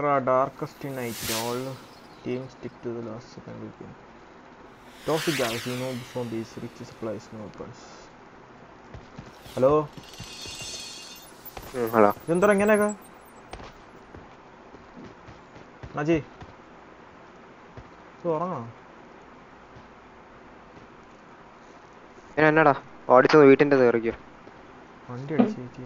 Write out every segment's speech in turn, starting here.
Ultra darkest night. All teams stick to the last second weekend. Toxic guys, you know zombies, rich supplies, no weapons. Hello hello ഇതെന്താ ഇങ്ങനെയൊക്കെ നജി ഇത് ഉറങ്ങണോ ഞാൻ എന്നാടാ ഓടിച്ചത് വീട്ടിന്റെ കയറിക്കോ വണ്ടി അടിച്ചേക്ക്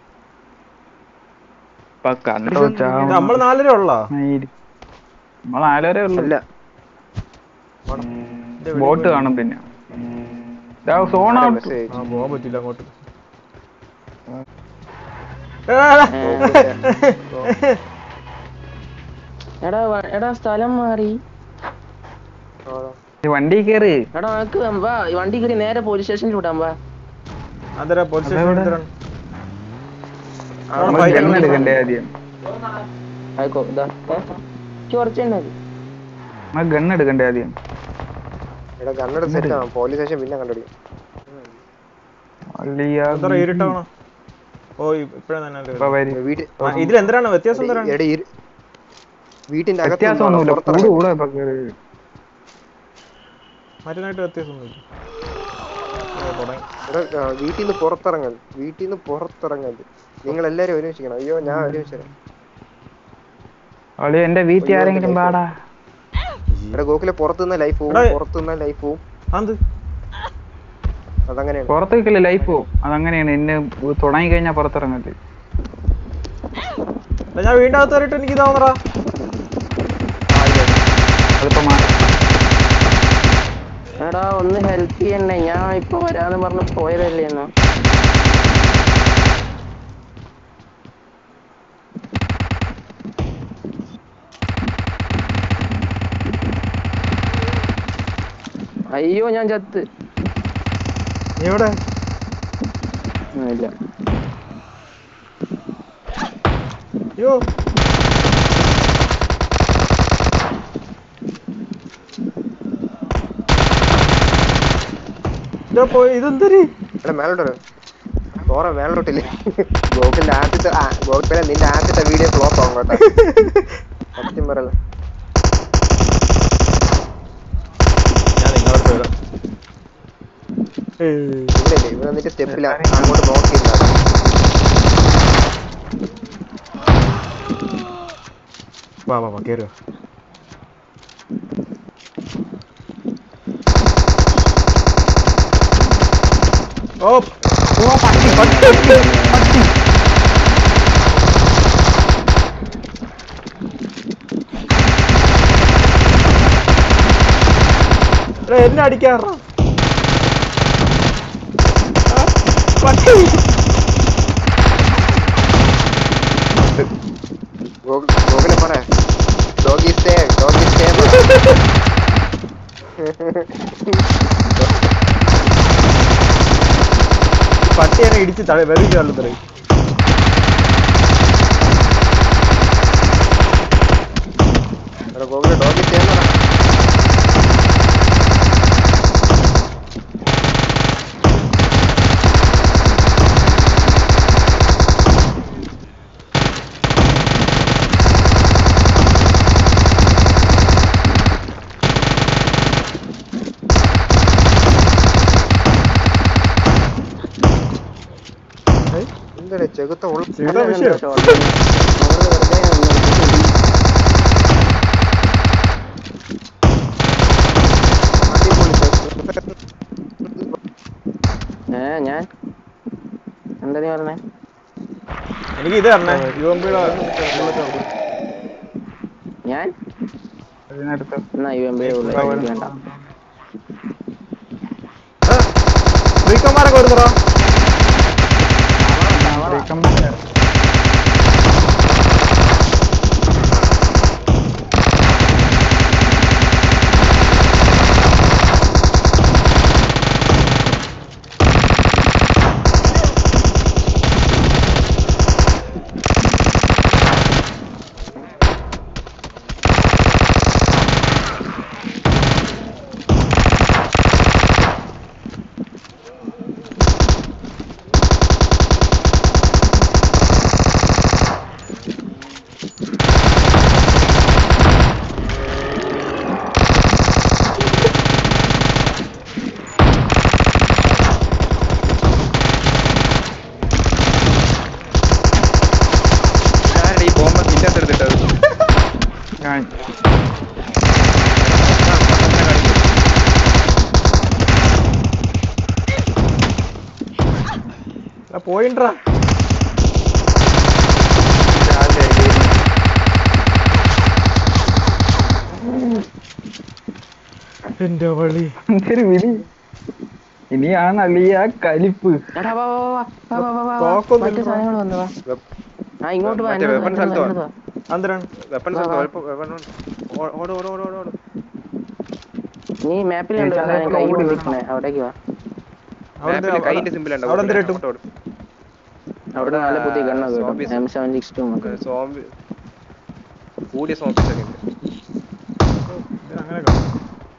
ഇപ്പൊ കണ്ടോ ചാവും. നമ്മൾ നാലര ഉള്ളാ മയില്. നമ്മള് നാലുപേരേ ഉള്ളു അല്ല ബോട്ട് കാണും പിന്നെ സോൺ ആരാ ഔട്ട് message ആ പോവാൻ പറ്റില്ല അങ്ങോട്ട് എടാ വ- എടാ സ്ഥലം മാറി ആണോ? വണ്ടി കേറ് എടാ നമുക്ക് വാ ഈ വണ്ടി കയറി നേരെ പോലീസ് സ്റ്റേഷനിൽ വിടാം വാ അതരാ പോലീസ് അതെവിടെ? സ്റ്റേഷൻ നമ്മള് fight ഗണ്ണ് ചെയ്യണം. എടുക്കണ്ടേ ആദ്യം ആയിക്കോ ഇതാ കുറച്ച് തന്നെ മതി നമ്മള് ഗണ്ണ് എടുക്കണ്ടേ ആദ്യം എടാ കണ്ണട സെറ്റ് ആണ് പോലീസ് സ്റ്റേഷൻ പിന്നെ കണ്ടുപിടിക്കും അല്ലയ്യ, എന്താ ഇരുട്ടാവണോ ഓ ഇപ്പഴാ തന്നെ ഇപ്പൊ വരും. വീട്ടിൽ ഇതിൽ എന്തിനാണ് വ്യത്യാസം എന്തിനാണ് എടാ ഇരു- വീട്ടിന്റെ അകത്ത് വ്യത്യാസമൊന്നുമില്ല കൂട് പുറത്തിറങ്ങി കൂടെ ഇപ്പൊ കേറി മറ്റന്നായിട്ട് വ്യത്യാസമൊന്നുമില്ല ഓ, തുടങ്ങി എടാ ആ, വീട്ടിൽ നിന്ന് പുറത്തിറങ്ങൽ വീട്ടിൽ നിന്ന് പുറത്തിറങ്ങൽ നിങ്ങൾ എല്ലാരും ഒരുമിച്ചിരിക്കണം അയ്യോ ഞാൻ ഒരുമിച്ചു അളി എന്റെ വീട്ടിൽ ആരെങ്കിലും പാടാ എടാ ഗോകുലെ പുറത്തുനിന്ന ലൈഫ് പോവും എടാ. പുറത്തുനിന്ന ലൈഫ് പോവും അത് അതങ്ങനെയാണ് പുറത്തേക്കല്ലേ ലൈഫ് പോവും അതങ്ങനെയാണ് എന്നെ തുടങ്ങി കഴിഞ്ഞാൽ പുറത്തിറങ്ങരുത് ഞാൻ വീണ്ടും അകത്ത് കയറിയിട്ട് എനിക്ക് ഇതാവുന്നടാ അതിപ്പോ മാറി എടാ ഒന്ന് ഹെൽപ്പ് ചെയ്യണ്ടേ ഞാൻ ഇപ്പൊ വരാന്ന് പറഞ്ഞ് പോയതല്ലേ എന്നാ അയ്യോ ഞാൻ ചത്ത് നീ എവിടെ ഉം, ഇല്ല അയ്യോ ഇതാ പോയി ഇതെന്തരി എടാ മേലോട്ട് തോറ മേലോട്ടില്ലേ ഗോകുലിന്റെ ആദ്യത്തെ ആ, ഗോകുലെ നിന്റെ ആദ്യത്തെ വീഡിയോ ഫ്ലോപ്പ് ആവും കേട്ടോ സത്യം പറയല ഞാൻ നിങ്ങളടുത്ത് വരാം ഏയ്. ഇല്ലല്ലേ ഇവിടെ നിന്റെ സ്റ്റെപ്പില അങ്ങോട്ട് നോക്കിയില്ല വാ വാ വാ കേറുക ഓ ഓ പട്ടി പട്ടി പട്ടി എടാ, എന്നെ അടിക്കാറ പട്ടി ഗോകുലെ പറ ഡോഗി സ്റ്റേ ഡോഗി സ്റ്റേ പട്ടി എന്നെ ഇടിച്ച് തഴ വെറുതെ തള്ളു എടാ ഗോകുലെ ഡോഗി സ്റ്റേ എന്തൊരു ചെകുത്ത ഉള്ള ചെകുത്ത വിഷയം. നമ്മള് വെറുതെ ഒന്ന് അടിപൊളി ചെകുത്ത. ഏ ഞാൻ എന്താ നീ പറഞ്ഞേ എനിക്ക് ഇത് തരണേ യുവമ്പിയുടെ ഞാൻ അതിനടുത്ത് എന്നാ യു എം ബി ഉള്ള എനിക്ക് വേണ്ട ശ്രീക്കന്മാരൊക്കെ വരുന്നടാ ബ്രേക്കന്മാരാ. ഞാൻ പോയിണ്ടാ എന്റെ വള്ളി എന്തൊരു വിളി ഇനിയാണ് അളിയ കലിപ്പ് എടാ വാ വാ വാ വാ വാ വാ വാ വാ തോക്കൊന്നും മറ്റു ഇല്ലടാ. സാധനങ്ങൾ വന്നു വാ ആ ഇങ്ങോട്ട് വാ മറ്റേ എൻ്റെ weapons അടുത്ത് വാ, എടുത്തോ? എൻ്റെ അടുത്ത് വാ. അന്തരാണ് വെപ്പൺസ് വാ, വാ. ഓട് ഓട് ഓട് ഓട് ഓട് നീ മാപ്പിൽ കണ്ടോ ചേച്ചാ, സാധനം കൈ ഓടി കൊണ്ടിരിക്കണേ അവിടേക്ക് വാ അവിടെ മാപ്പിൽ കൈന്റെ സിമ്പിൾ ഉണ്ട് അവിടെ എന്തിനാ ഇട്ടു? അങ്ങോട്ട് ഓട്. അവിടെ നല്ല പുതിയ ആ, ഗണ്ണൊക്കെ zombies. കിട്ടും എം സെവൻ സിക്സ് ടു നമുക്ക് സോംബി കൂടിയ സോംബീസ് ഒക്കെ ഉണ്ട് അങ്ങനെ കാണും.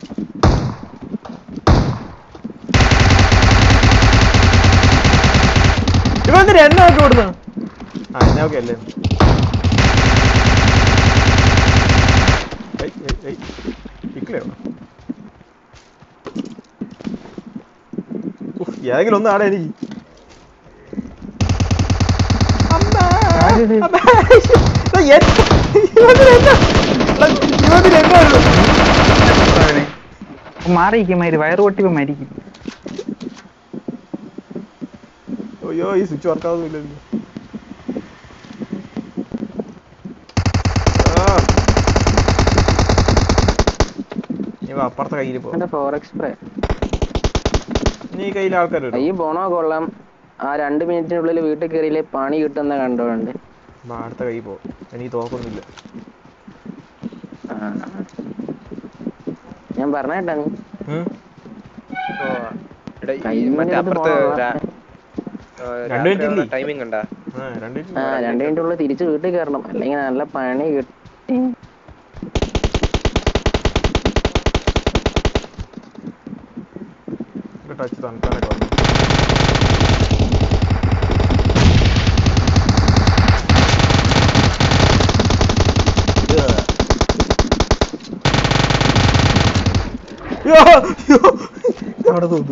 ഇവൻ എന്തിനാ എന്നെ നോക്കി ഓടുന്നു ആ എന്നെ നോക്കി അല്ലേ ഏയ്, ഏയ്, ഏയ്. ഇക്കിളയോ? ഉഫ്, ഏതെങ്കിലും ഒന്ന് ആടെ എനിക്ക് അമ്മേ, ആരിത്? അമ്മേ, ഇതാ എൻ- ഇവന്തിനാ എന്നെ- എടാ, ഇവന്തിനാ എന്നെ ഉള്ളു? മാറിയിരിക്കും മരി വയറ് പൊട്ടിപ്പോ മരിക്കും അയ്യോ ഈ സ്വിച്ച് വർക്കാവുന്നില്ലല്ലോ ഇവ അപ്പുറത്തെ കയ്യിൽ പോ എന്റെ ഫോർ എക്സ്പ്രേ നീ കയ്യിൽ ആൾക്കാർ കൈ പോണോ കൊള്ളാം ആ രണ്ട് മിനിറ്റിനുള്ളിൽ വീട്ടിൽ കയറിയില്ലേ പണി കിട്ടുന്ന കണ്ടോണ്ട് അടുത്ത കൈ പോ എനിക്ക് തോക്കൊന്നുമില്ല ആ. ഞാൻ പറഞ്ഞേട്ടാ നീ ഉം? ഓ, എടാ, ഈ കയ്യിൽ മറ്റേ നിന്ന് അപ്പുറത്ത് പോണോ? രണ്ട് minute ഇല്ലേ? ടൈമിംഗ് ഉണ്ടാ ആ രണ്ട് ആ രണ്ട് മിനിറ്റിനുള്ളിൽ തിരിച്ച് വീട്ടിൽ കയറണം അല്ലെങ്കിൽ നല്ല പണി കിട്ടി ടച്ച് തണുക്കാനൊക്കെ വന്നു യ്യോ, യ്യോ. അവിടെ തോന്നു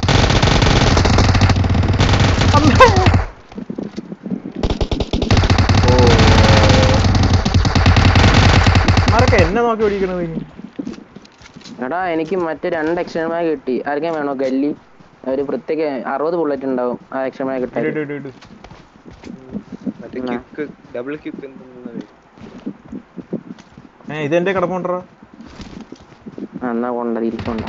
ആരൊക്കെ എന്നെ നോക്കി ഓടിക്കണത് ഇനി എടാ എനിക്ക് മറ്റേ രണ്ട് എക്സ്ട്രാ കിട്ടി ആർക്കും വേണോ ഗല്ലി ഒരു പ്രത്യേക അറുപത് ബുള്ളറ്റ് ഉണ്ടാവും ആ എക്സ്ട്രാ ഇട്, കിട്ടാൻ ഇട്, ഇട്, ഇട്. മറ്റേ ആ. ക്വിക്ക് ഡബിൾ ക്വിക്ക് എന്തെന്നത് ഏ ഇത് എന്റെ കിടപ്പുണ്ടോ എന്നാ കൊണ്ട തിരിച്ചുകൊണ്ട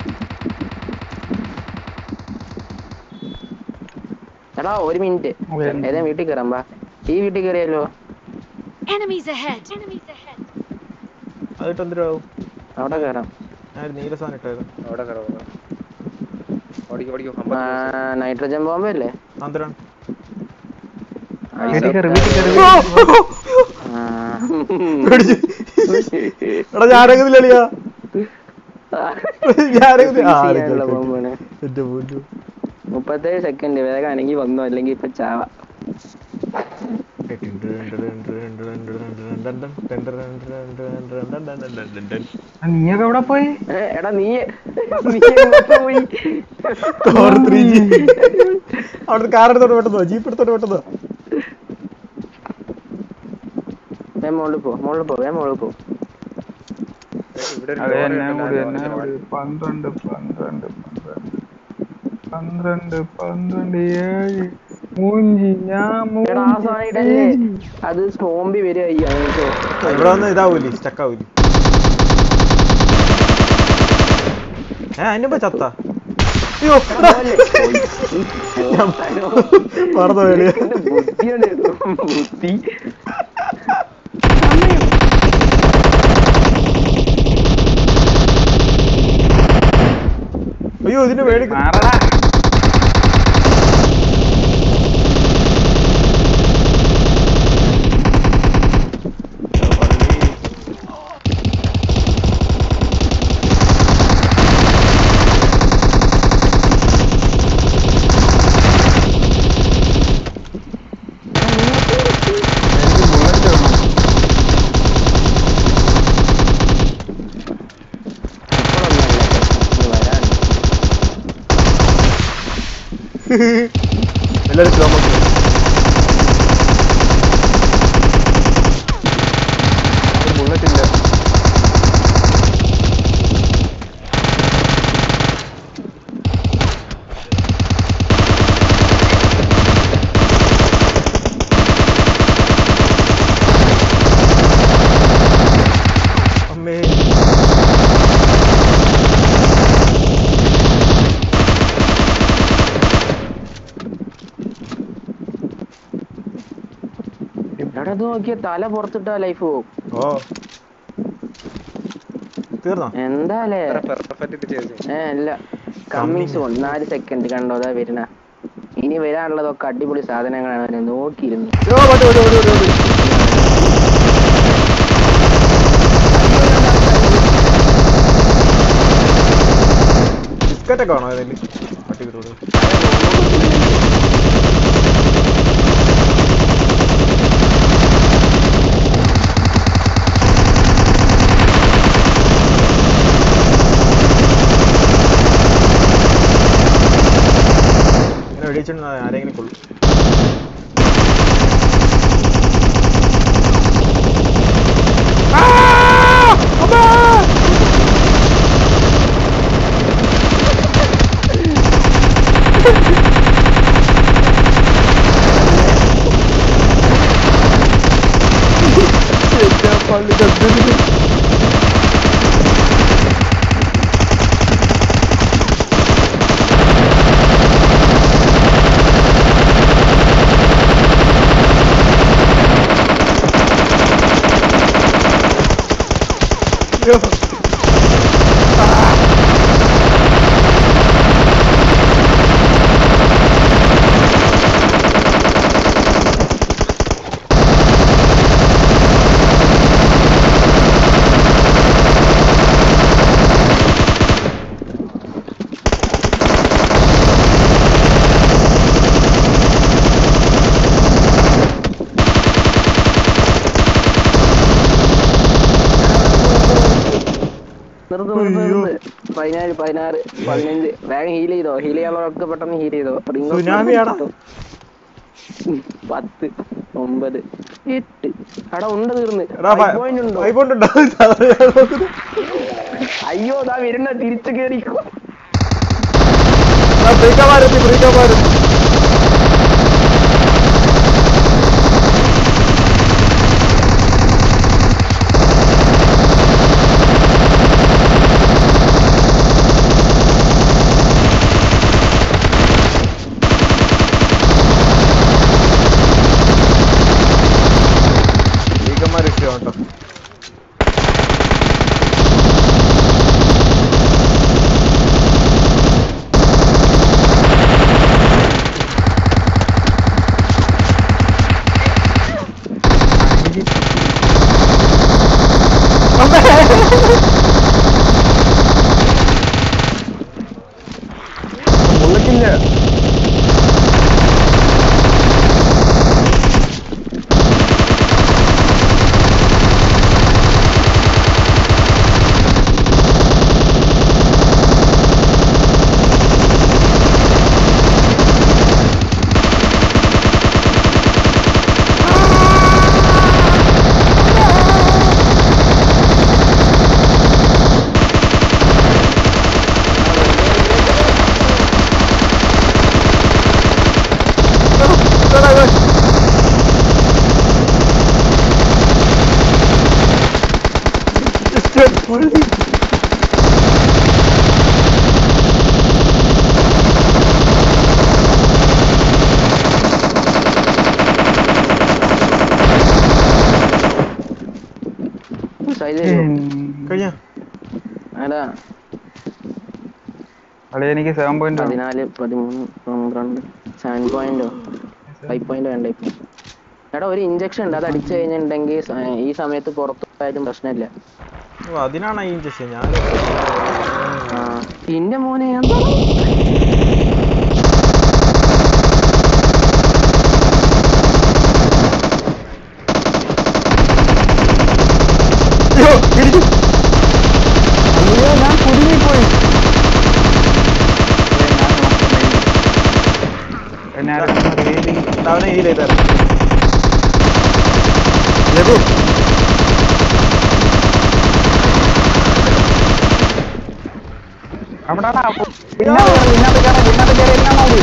എടാ ഒരു മിനിറ്റ് ഉയർന്നു. ഏതാ വീട്ടിൽ കയറാം ബാ ഈ വീട്ടിൽ കയറിയല്ലോ Enemies ahead. Enemies ahead. അതിട്ട് എന്തിനാവും അവിടെ കയറാം ഞാൻ ഒരു നീല സാധനം ഇട്ടായിരുന്നു അവിടെ കയറാം ഓടിക്കോ ഓടിക്കോ ആ, അമ്പത് നൈട്രജൻ ബോംബ് അല്ലേ അന്തരാണ് ആ, വീട്ടിൽ കയറി വീട്ടിൽ കയറി ആ. പേടിച്ച്. എടാ ഞാനങ്ങതില്ലളിയാ ഞാനങ്ങതി ആ ചെയ്യാനുള്ള ബോംബാണ് എന്റെ പോലു മുപ്പത്തേഴ് സെക്കൻഡ് വേഗം അനങ്ങി വന്നു അല്ലെങ്കിൽ ഇപ്പൊ ചാവ നീയൊക്കെ എവിടെ പോയി ഏ, എടാ നീ നീ എങ്ങോട്ട് പോയി അവിടെ കാർ എടുത്തോട്ട് പെട്ടെന്നോ ജീപ്പ് എടുത്തോട്ട് പെട്ടെന്നോ വേ മോളിൽ പോ മോളിൽ പോ വേ മോളിൽ പോ ഇവിടെ ഒരു അതെ ലോറി എന്നെ ഉണ്ടല്ലോ, കൂടി ആ എന്നെ ലോറിയുടെ കൂടി പന്ത്രണ്ട് പന്ത്രണ്ട് പന്ത്രണ്ട് പന്ത്രണ്ട് പന്ത്രണ്ട് ഏഴ് മൂഞ്ചി ഞാൻ എടാ ആ സാധനം ഇടല്ലേ അത് സോംബി വരിക ഞങ്ങൾക്ക് ഇവിടെ വന്ന് ഇതാവൂലേ സ്റ്റക്ക് ആവൂലേ ഏ അതിനുമ്പോ ചത്ത അയ്യോ മറന്നു പോയാലേ ബുദ്ധിയാണ് ബുദ്ധി അയ്യോ ഇതിന് മേടിക്കും മാറടാ എനിക്ക് ബുള്ളറ്റ് വേണം എല്ലാരും സ്ലോ മോഷൻ ബുള്ളറ്റ് ഇല്ല എടാ ഇത് നോക്കിയ തല പുറത്തിട്ടാ ലൈഫ് പോകും ഓ തീർന്നോ എന്താലേ പെർഫെക്റ്റ് ചെയ്തു ഏ അല്ല കമ്മിങ് സോൺ നാല് സെക്കൻഡ് കണ്ടോ അതാ വരുന്ന ഇനി വരാനുള്ളതൊക്കെ അടിപൊളി സാധനങ്ങളാണ് അവനെ നോക്കിയിരുന്നു ഓ, ഓടി, ഓടി, ഓടി, ഓടി, ഓടി. ബിസ്ക്കറ്റ് ഒക്കെ വേണോ ഏതെങ്കിലും പട്ടിക്കിട്ടോട് ഇങ്ങനെ വെടിയിച്ചിട്ട് ആരെങ്കിലും കൊള്ളും നിർത്ത് നിർത്ത് നിർത്ത് പതിനാല് പതിനാറ് പതിനഞ്ച് വേഗം ഹീൽ ചെയ്തോ ഹീൽ ചെയ്യാനുള്ളവരൊക്കെ പെട്ടെന്ന് ഹീൽ ചെയ്തോ റിംഗ് ഓഫ് സുനാമിയാടാ. കിട്ടും. പത്ത് ഒമ്പത് എട്ട് എടാ ഉണ്ട് തീർന്ന് എടാ Five point ഉണ്ടോ വൈബോണ്ട് ഉണ്ടോ അയ്യോ ദാ വരുന്ന തിരിച്ചു കേറിക്കോ ബ്രേക്കമാരെത്തി ബ്രേക്കമാരെത്തി ബ്രേക്കന്മാർ ഇഷ്ടമാണ് കേട്ടോ ബുള്ളറ്റില്ല സൈലന്റ് കഴിഞ്ഞ അതാ അളി എനിക്ക് സെവൻ പോയിന്റ് പതിനാല് പതിമൂന്ന് പന്ത്രണ്ട് സെവൻ പോയിന്റോ ഫൈവ് പോയിന്റ് വേണ്ട ഇപ്പൊ എടാ ഒരു ഇഞ്ചക്ഷൻ ഉണ്ട് അത് അടിച്ചു കഴിഞ്ഞിട്ടുണ്ടെങ്കിൽ സ- ഈ സമയത്ത് പുറത്തു പോയാലും പ്രശ്നമില്ല ഓ അതിനാണ് ഈ ഇഞ്ചക്ഷൻ ഞാൻ ആ പിന്നെ മോനെ എന്താ അയ്യോ, ഇടിച്ചു. അയ്യോ ഞാൻ കുടുങ്ങിപ്പോയി എന്നെ ആരെങ്കിലും revive ചെയ്യ്. അവനെ ഹീൽ ചെയ്തായിരുന്നു ലഘു അവിടെ പിന്നെ ഇതിനകത്ത് കയറി ഇതിനകത്ത് കയറി എല്ലാം മതി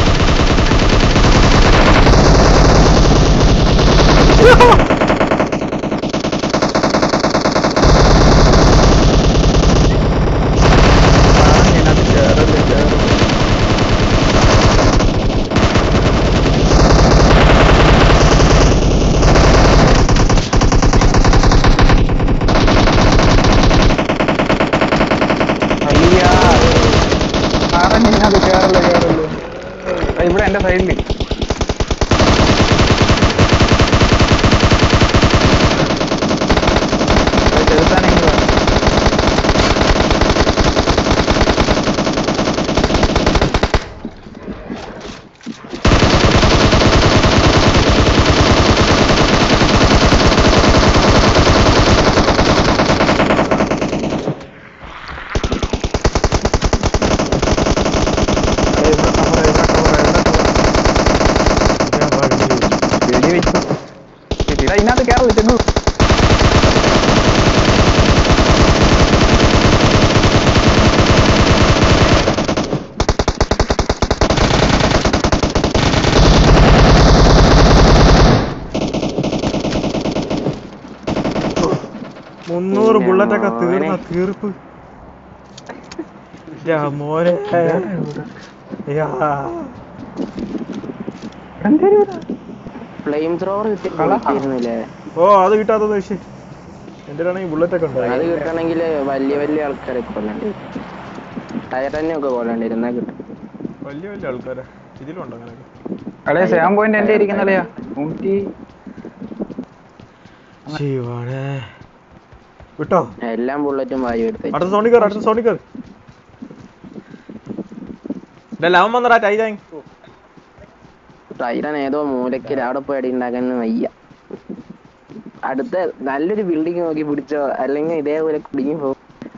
ഇതിനകത്ത് കയറല് കയറും എടാ, ഇവിടെ എന്റെ സൈഡിൽ ചെറുത്താനെങ്കിലും വെടി വെച്ചു ഇതാ ഇതിനകത്ത് കയറി ചെന്നു മുന്നൂറ് പിന്നെ ബുള്ളറ്റ് ഒക്കെ തീർന്ന മോനെ. തീർപ്പ് യാ മോനെ യാ. ഫ്ലെയിം ത്രോവർ കിട്ടിയിരുന്നില്ലേ ഓ അത് കിട്ടാത്തത് പക്ഷേ എന്റെ ആണെങ്കിൽ ബുള്ളറ്റ് ഒക്കെ അത് ഉണ്ടായി കിട്ടണമെങ്കിൽ വലിയ വലിയ ആൾക്കാരെ കൊല്ലണ്ടി ടയറന്നെ ഒക്കെ കൊല്ലണ്ടി ഇരുന്നാ കിട്ടും വലിയ വലിയ ആൾക്കാരാ ഇതിലുണ്ടോ അങ്ങനെയൊക്കെ അളേ സെവൻ പോയിന്റ് എന്റെ ഇരിക്കുന്നല്ലയാ നൂറ്റി ശിവാണേ വിട്ടോ എല്ലാം ബുള്ളറ്റും വായു എടുത്ത് അടുത്ത സോണി കയറി അടുത്ത സോണി കയറി അവൻ വന്നടാ ടൈ താങ്ക് ടൈറൻ ഏതോ മൂലക്കിൽ അവിടെ പോയി അടി ഉണ്ടാക്കാൻ വയ്യ അടുത്ത നല്ലൊരു ബിൽഡിംഗ് നോക്കി പിടിച്ചോ അല്ലെങ്കിൽ ഇതേപോലെ കുടുങ്ങി പോകും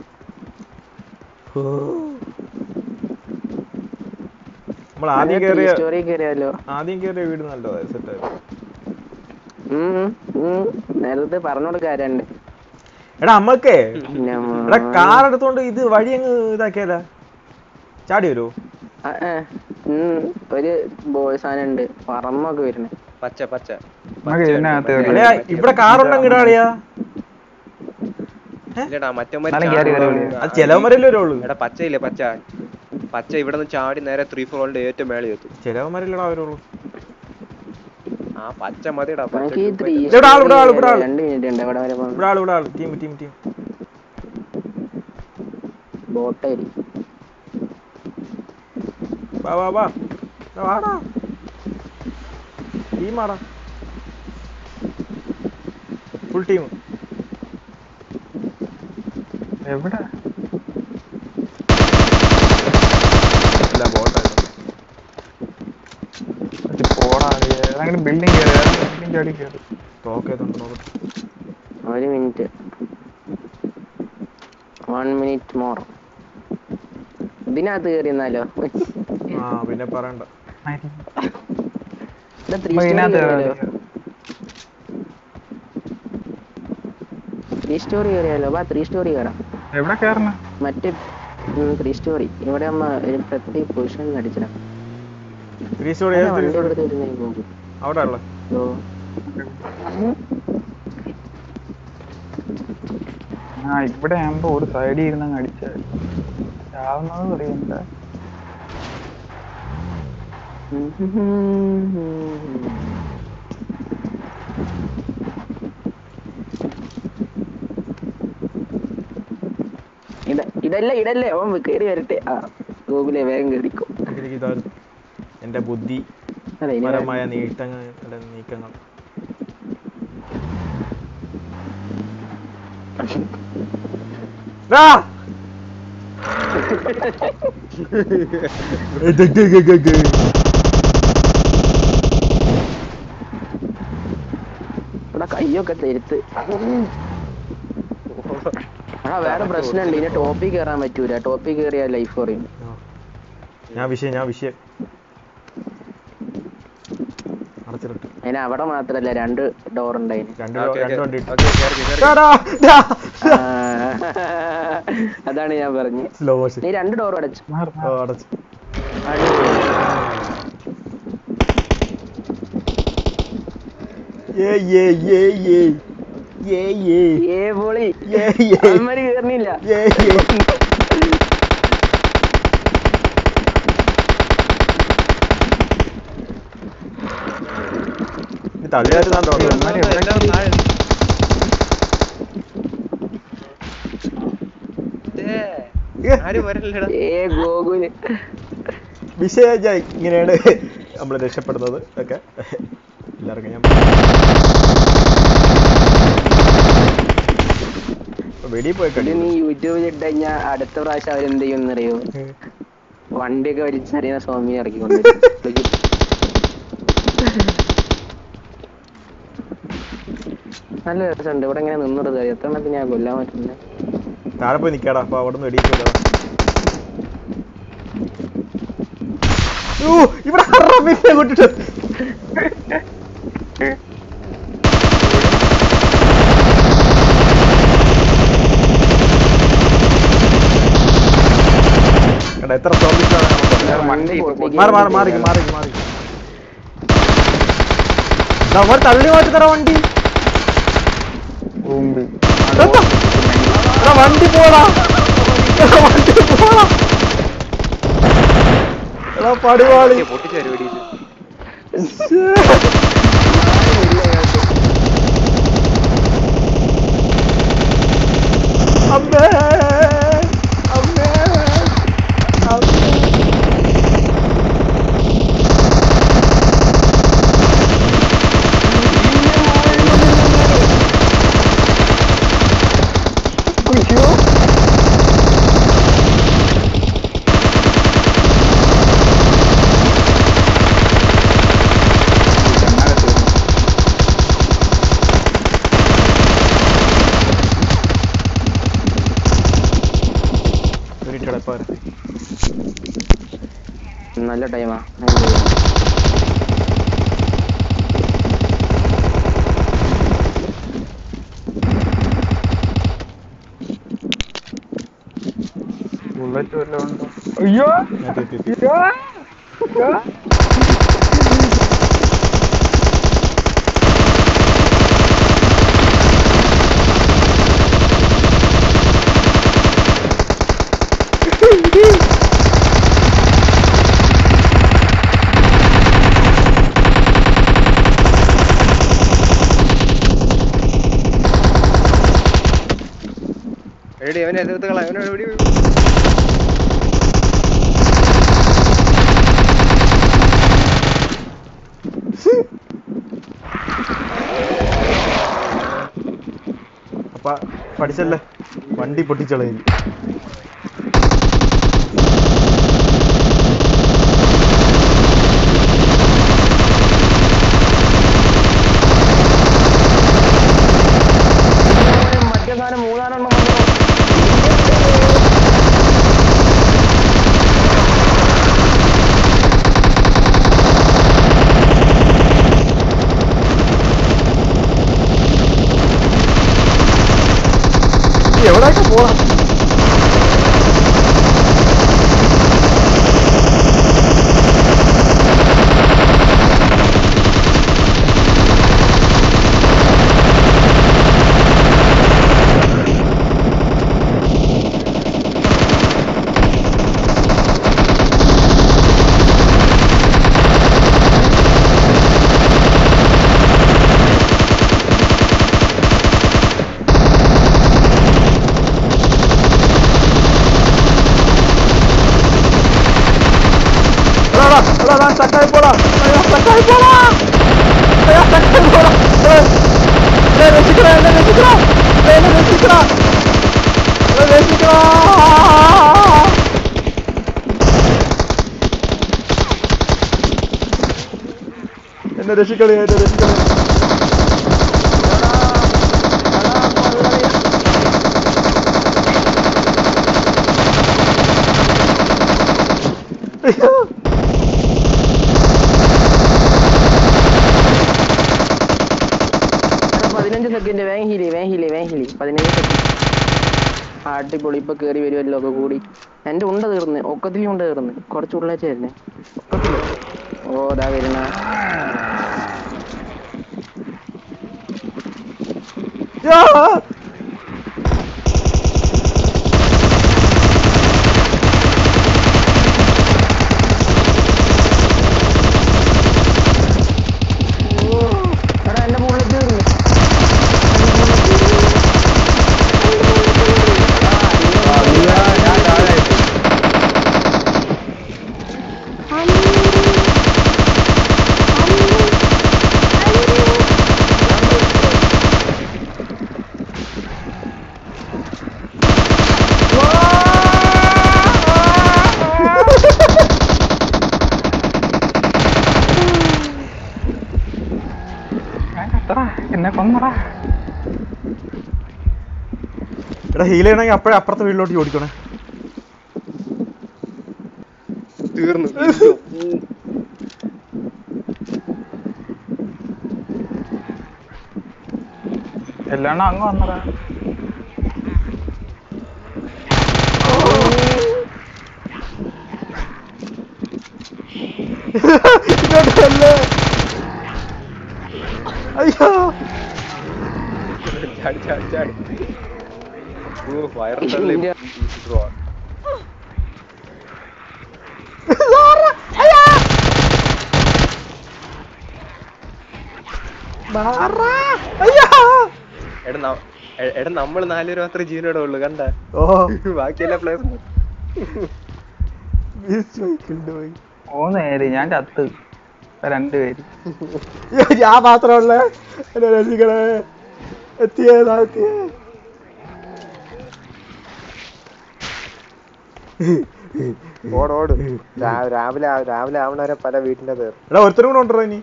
നമ്മൾ ആദ്യം കയറിയ സ്റ്റോറി കയറിയാലോ ആദ്യം കയറിയ വീട് നല്ലതായി സെറ്റായി ഉം, ഉം. നേരത്തെ പറഞ്ഞു കൊടുക്കാറുണ്ട് എടാ അമ്മക്കേ എടാ കാർ എടുത്തോണ്ട് ഇത് വഴി അങ്ങ് ഇതാക്കിയാല ചാടി വരുമോ ഒരു ബോയ് സാധനം ഉണ്ട് പറമ്പൊക്കെ വരുന്നേ പച്ച പച്ച നമുക്ക് ഇതിനകത്ത് ഒരു- അളിയാ ഇവിടെ കാർ ഉണ്ടെങ്കിൽ ഇടാളിയാ ഇല്ലടാ എന്നാലും കേറി കേറി വിളിയാ. അത് ചിലവന്മാരല്ലേ വരുള്ളൂ എടാ പച്ചയില്ലേ പച്ച പച്ച ഇവിടെ നിന്ന് ചാടി നേരെ ത്രീ ഫോറിന്റെ ഏറ്റവും മേളിൽ എത്തും ചിലവന്മാരല്ലടാ വരുള്ളൂ ആ പച്ച മതിടാ പച്ച നമുക്ക് ഈ ത്രീ ഇവിടെ ആള്, ഇവിടെ ആള്, ഇവിടെ ആള്. രണ്ട് മിനിറ്റ് ഉണ്ട് ഇവിടെ വരെ ഇവിടെ ആള് ഇവിടെ ആള് ടീം ടീം ടീം ബോട്ടായിരിക്കും വാ വാ വാ എടാ, വാടാ ടീമാടാ ഫുൾ ടീം എവിടെ അല്ല ബോട്ടായിരുന്നു ഇത് പോടാ നീ. ഏതെങ്കിലും ബിൽഡിംഗ് കയറി ബിൽഡിംഗ് ചാടി കയറി തോക്കേതുണ്ട് നോക്കട്ടെ ഒരു മിനിറ്റ് വൺ മിനിറ്റ് മോർ ഇതിനകത്ത് കയറി എന്നാലോ ആ പിന്നെ പറയണ്ട ത്രീ നമുക്ക് ഇതിനകത്ത് സ്റ്റോറി കയറി. ത്രീ സ്റ്റോറി കയറിയാലോ വാ ത്രീ സ്റ്റോറി കയറാം എവിടെ കയറണ മറ്റേ ത്രീ സ്റ്റോറി ഇവിടെ അമ്മ ഒരു പ്രത്യേക പൊസിഷനിൽ അടിച്ചിടാം ത്രീ സ്റ്റോറി ഏത് ത്രീ വണ്ടി സ്റ്റോറി എടുത്ത് വരുന്നേ പോകും അവിടെ ഉള്ള ഓ ആ ഇവിടെ ആകുമ്പോ ഒരു സൈഡിൽ ഇരുന്ന് അങ്ങ് അടിച്ച ചാവുന്നത് അറിയണ്ട ഇത ഇതല്ല ഇടല്ലേ അവൻ കയറി വരട്ടെ ആ ഗൂഗിളെ വേഗം കയറിക്കോ എനിക്ക് ഇതായിരുന്നു എന്റെ ബുദ്ധി അതെ ഇനി വേഗം- പരമായ നീട്ടങ്ങൾ അല്ല, നീക്കങ്ങൾ ആ! ഇവിടെ കയ്യൊക്കെ തെരുത്ത് ആ വേറെ പ്രശ്നമുണ്ട് ഇനി ടോപ്പിൽ കയറാൻ പറ്റൂല ടോപ്പിൽ കയറിയാൽ ലൈഫ് കുറയും ഞാൻ വിഷയം ഞാൻ വിഷയം അടച്ചിട്ട് അതിന് അവിടെ മാത്രല്ല രണ്ട് ഡോർ ഉണ്ടായിന് രണ്ട് ഓക്കേ, രണ്ട് ഓക്കേ. വണ്ടി ഇട്ടു. ഓക്കേ, കേറി, കേറി. ടാ, ടാ, ടാ. ആ, അതാണ് ഞാൻ പറഞ്ഞു സ്ലോ മോഷൻ നീ രണ്ട് ഡോർ അടച്ചു മാറ്, ഓ മാറ്. അടച്ചു ഏ ഏ ഏ ഏ ഏ ഏ ഏ പൊളി ഏ ഏ അവന്മാര് കേറണില്ല ഏ ഏ ഇത് തള്ളിയായിരുന്നാണ്ടോ ഇവന്മാര് എവിടെ കയറി? ഏ, ആരും വരല്ലടാ ഏ ഗോകുല് വിഷയം ഞാൻ ഇങ്ങനെയാണ് നമ്മൾ രക്ഷപ്പെടുന്നത് ഒക്കെ എല്ലാവർക്കും ഞാൻ വെടിയിൽ പോയി ഇത് കടി നീ യൂട്യൂബിൽ ഇട്ട് കഴിഞ്ഞാൽ അടുത്ത പ്രാവശ്യം അവരെന്ത് ചെയ്യുമെന്നറിയോ വണ്ടിയൊക്കെ വലിച്ചറിയുന്ന സ്വാമി ഇറക്കിക്കൊണ്ട് നല്ല രസമുണ്ട് ഇവിടെ ഇങ്ങനെ നിന്നിട്ട് കാര്യം എത്ര എണ്ണത്തിന് ഞാൻ കൊല്ലാൻ പറ്റുന്നത് താഴെ പോയി നിൽക്കാടാ അപ്പൊ അവിടെ നിന്ന് വെടിയിൽ പോയതാ ഓ ഇവിടെ റബ്ബിനെ കൊണ്ടിട്ട് കണ്ട എത്ര സോംബിസാണ് വണ്ടി മാറി മാറി മാറി മാറി മാറി നമ്മൾ തള്ളി മാറ്റി തറ വണ്ടി റൂംബി എടാ, എടാ, വണ്ടി പോടാ എടാ, വണ്ടി പോടാ എടാ പടുവാളി പൊട്ടിച്ചു തരും വെടിയിൽ അമ്മേ അമ്മേ അമ്മേ ഒരു ഇപ്പൊ വരാം. നല്ല ടൈമാ ബുള്ളറ്റ് വല്ലതും ഉണ്ടോ അയ്യോ ഞാൻ എത്തി, എത്തി, എത്തി. അയ്യോ അയ്യോ. എടി അവനെ എതിർത്തുകളാ അവനെ വെടി അപ്പ പഠിച്ചല്ലേ വണ്ടി പൊട്ടിച്ചളയിൽ മറ്റേ സാധനം മൂന്നാലെണ്ണം വന്നു എവിടെയൊക്കെ പോവാ എടാ, എടാ, എടാ, ഞാൻ stuck ആയി പോടാ. എടാ, ഞാൻ stuck ആയി പോടാ. എടാ, ഞാൻ stuck ആയി പോടാ. എടാ, എന്നെ രക്ഷിക്കടാ, എന്നെ രക്ഷിക്കടാ. എടാ, എന്നെ രക്ഷിക്കടാ. എടാ, രക്ഷിക്കടാ. എന്നെ രക്ഷിക്കണേ എന്നെ രക്ഷിക്കണേ അയ്യോ. എടാ, പതിനഞ്ച് സെക്കൻഡ് വേഗം ഹീലി വേഗം ഹീലി വേഗം ഹീലി പതിനഞ്ച് സെക്കൻഡ് അടിപൊളി ഇപ്പൊ കേറി വരുമല്ലോ ഒക്കെ കൂടി എന്റെ ഉണ്ട തീർന്ന് ഒക്കത്തിലും ഉണ്ട തീർന്ന് കുറച്ച് ഉള്ളാച്ചായിരുന്നേ ഓ ദാ വരുന്ന യാ. എടാ എന്റെ ബുള്ളറ്റ് തീർന്ന് അല്ല, ഞാൻ താഴെ എത്തി. എന്നെ കൊന്നടാ എടാ ഹീൽ ചെയ്യണമെങ്കിൽ അപ്പഴേ അപ്പുറത്തെ വീട്ടിലോട്ട് ഓടിക്കണേ തീർന്നു എല്ലാം അങ്ങ് വന്നടാ ഇങ്ങോട്ട് വല്ലേ അയ്യോ ചാടി ചാടി ചാടി ഓ വയറുണ്ടല്ലേ ഇന്ത്യ. മാറാ. അയ്യോ എടാ ന- എ- എടാ നമ്മള് നാലുപേരും മാത്രമേ ജീവനോടെ ഉള്ളു കണ്ട ഓ ബാക്കിയെല്ലാ പ്ലേസ് miss my killed പോയി. മൂന്ന് പേര് ഞാൻ ചത്ത് രണ്ടുപേര് അയ്യോ, ഞാൻ മാത്രമല്ല എന്നെ രക്ഷിക്കണേ എത്തിയതാ എത്തിയേ ഓട് ഓട് രാ- രാവിലെ ആ- രാവിലെ ആവണവരെ പല വീട്ടിന്റെ തീർ എടാ ഒരുത്തരും കൂടെ ഉണ്ടോ ഇനി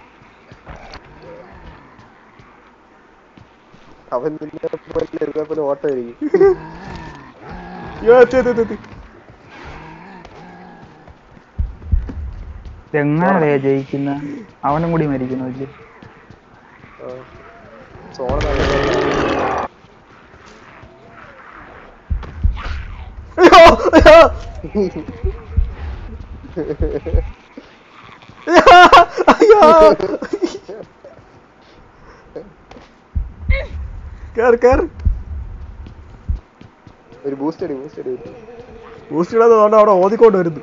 അവൻ നിന്നെ പോലെ ഇതേപോലെ ഓട്ടം ആയിരിക്കും അയ്യോ എത്തി എത്തി എത്തി, എത്തി എങ്ങനെയാ ജയിക്കുന്ന അവനും കൂടി മരിക്കുന്നു അല്ലേ സോണ അയ്യോ അയ്യോ അയ്യോ കേറ് കേറ് ഒരു ബൂസ്റ്റ് അടി ബൂസ്റ്റ് അടി ബൂസ്റ്റ് ഇടാതെ കൊണ്ട് അവിടെ ഓതിക്കൊണ്ട് വരുന്നു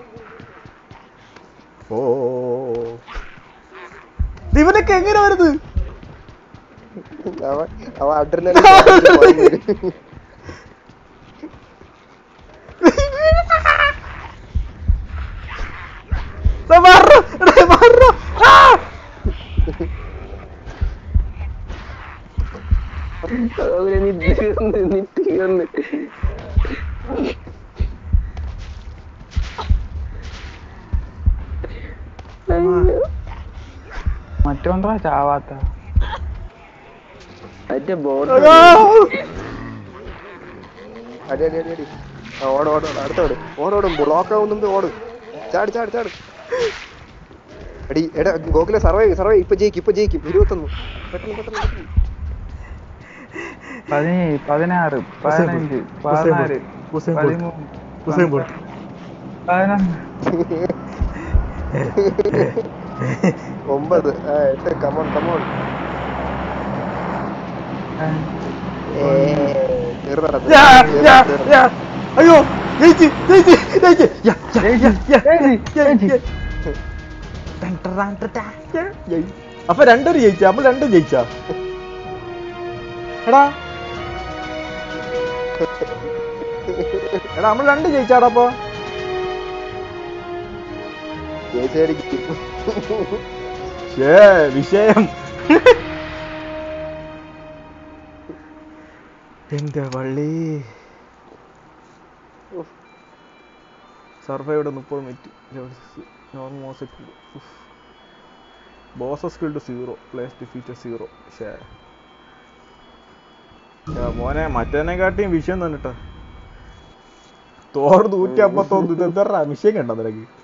ഓ ഇത് ഇവനൊക്കെ എങ്ങനെ വരുന്നത് അവൻ അവൻ അഡ്രിനലിൻ ദാ മാറോ, എടാ മാറോ. ആ! അവരെ നീ തീർന്ന് നീ തീർന്ന് മറ്റോണ്ടാ ചാവാത്ത മറ്റേ ബോട്ട് അയ്യോ. അടി അടി അടി അടി ആ, ഓട് ഓട് ഓട് അടുത്ത ഓട് ഓട് ഓടും ബ്ലോക്ക് ആവുന്നുണ്ട് ഓട് ചാടി ചാടി ചാടി എടി എടാ ഗോകുലെ സർവൈവ് സർവൈവ് ഇപ്പൊ ജയിക്കും ഇപ്പൊ ജയിക്കും ഇരുപത്തൊന്ന് പെട്ടെന്ന് പെട്ടെന്ന് പെട്ടെന്ന് പതിനേഴ് പതിനാറ് പതിനഞ്ച് ഹുസൈൻ ബോൾട്ട്. പതിനാല് ഹുസൈൻ ബോൾട്ട്. പതിമൂന്ന് ഹുസൈൻ ബോൾട്ട്. പതിനൊന്ന് ഒമ്പത് ആ, എട്ട് കമോൺ കമോൺ യാ, യാ, യാ. അയ്യോ ജയിച്ച് ജയിച്ച് ജയിച്ച് യാ, യാ, യാ, യാ, യാ, യാ. ടൻ ടറാൻ ടടാ. യാ, ജയി. അപ്പൊ രണ്ടുപേരും ജയിച്ച നമ്മൾ രണ്ടും ജയിച്ച എടാ എടാ നമ്മൾ രണ്ടും ജയിച്ചാടാ അപ്പൊ ജയിച്ചായിരിക്കും ഷേ വിഷയം എന്റെ വള്ളി സർവൈവിടെ മുപ്പത് minute normal bosses skilled zero place defeat zero ഷേ മോനെ മറ്റേനെക്കാട്ടിയും വിഷയം തന്നിട്ടാ തോർ നൂറ്റി അമ്പത്തൊന്ന് ഇതെന്താ വിഷയം കണ്ടോ നിനക്ക്